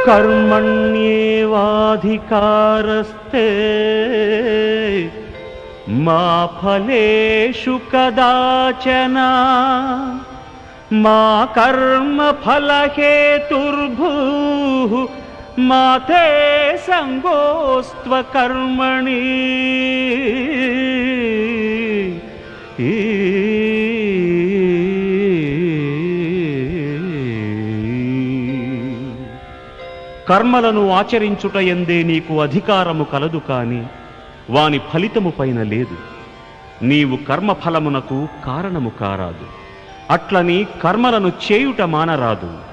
కర్మణ్యేవాధికారస్తే మా ఫలేషు కదాచన మా కర్మ ఫలహేతుర్భూ మా తే సంగోస్త్వ కర్మణి కర్మలను ఆచరించుట ఎందే నీకు అధికారము కలదు కాని వాని ఫలితము పైన లేదు నీవు కర్మఫలమునకు కారణము కారాదు అట్లని కర్మలను చేయుట మానరాదు